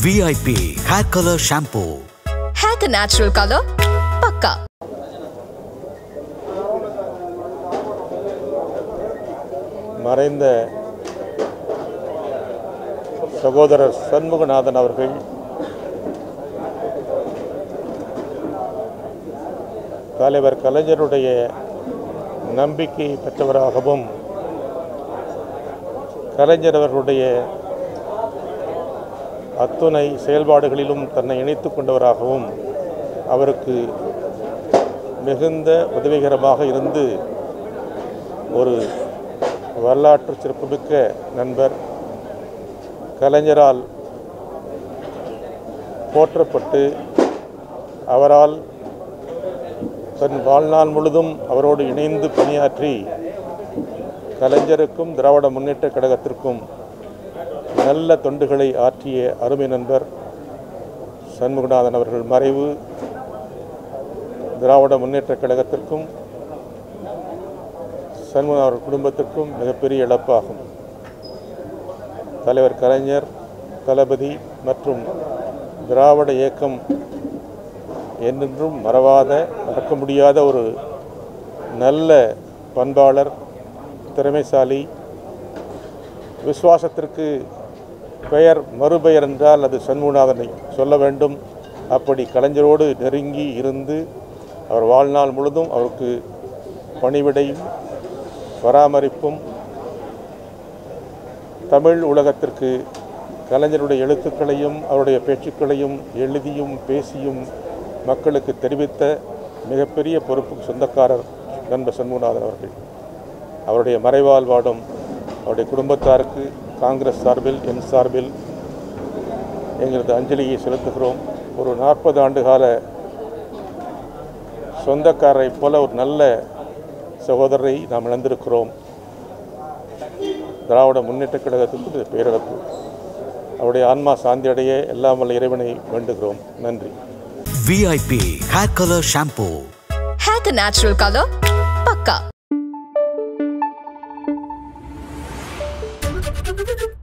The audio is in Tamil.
விஐபி ஹேர் கலர் ஷாம்பூ ஹேக்கு நேச்சுரல் கலர் பக்கா மறைந்த சகோதரர் சண்முகநாதன் அவர்கள் தலைவர் கலைஞருடைய நம்பிக்கை பெற்றவராகவும் கலைஞர் அவர்களுடைய அத்துணை செயல்பாடுகளிலும் தன்னை இணைத்துக் கொண்டவராகவும் அவருக்கு மிகுந்த உதவிகரமாக இருந்து ஒரு வரலாற்று சிறப்புமிக்க நண்பர் கலைஞரால் போற்றப்பட்டு அவரால் தன் வாழ்நாள் முழுதும் அவரோடு இணைந்து பணியாற்றி கலைஞருக்கும் திராவிட முன்னேற்றக் கழகத்திற்கும் நல்ல தொண்டுகளை ஆற்றிய அருமை நண்பர் சண்முகநாதன் அவர்கள் மறைவு திராவிட முன்னேற்றக் கழகத்திற்கும் சண்முகன் அவர்கள் குடும்பத்திற்கும் மிகப்பெரிய இழப்பாகும் தலைவர் கலைஞர் தளபதி மற்றும் திராவிட இயக்கம் என்றென்றும் மறவாத மறக்க முடியாத ஒரு நல்ல பண்பாளர் திறமைசாலி விசுவாசத்திற்கு பெயர் மறுபெயர் என்றால் அது சண்முகநாதனை சொல்ல வேண்டும் அப்படி கலைஞரோடு நெருங்கி இருந்து அவர் வாழ்நாள் முழுதும் அவருக்கு பணிவிடையும் பராமரிப்பும் தமிழ் உலகத்திற்கு கலைஞருடைய எழுத்துக்களையும் அவருடைய பேச்சுக்களையும் எழுதியும் பேசியும் மக்களுக்கு தெரிவித்த மிகப்பெரிய பொறுப்புக்கு சொந்தக்காரர் நண்பர் சண்முகநாதன் அவர்கள் அவருடைய மறைவால் வாடும் அவருடைய குடும்பத்தாருக்கு காங்கிரஸ் சார்பில் என் சார்பில் எங்களது அஞ்சலியை செலுத்துகிறோம் ஒரு நாற்பது ஆண்டு கால சொந்தக்காரரை போல ஒரு நல்ல சகோதரரை நாம் இழந்திருக்கிறோம் திராவிட முன்னேற்றக் கழகத்துக்கு இது பேரிழப்பு அவருடைய ஆன்மா சாந்தி அடைய எல்லாம் வல்ல இறைவனை வேண்டுகிறோம் நன்றி விஐபி ஹேர் கலர் ஷாம்பூ ஹேக்கு நேச்சுரல் கலர் பக்கா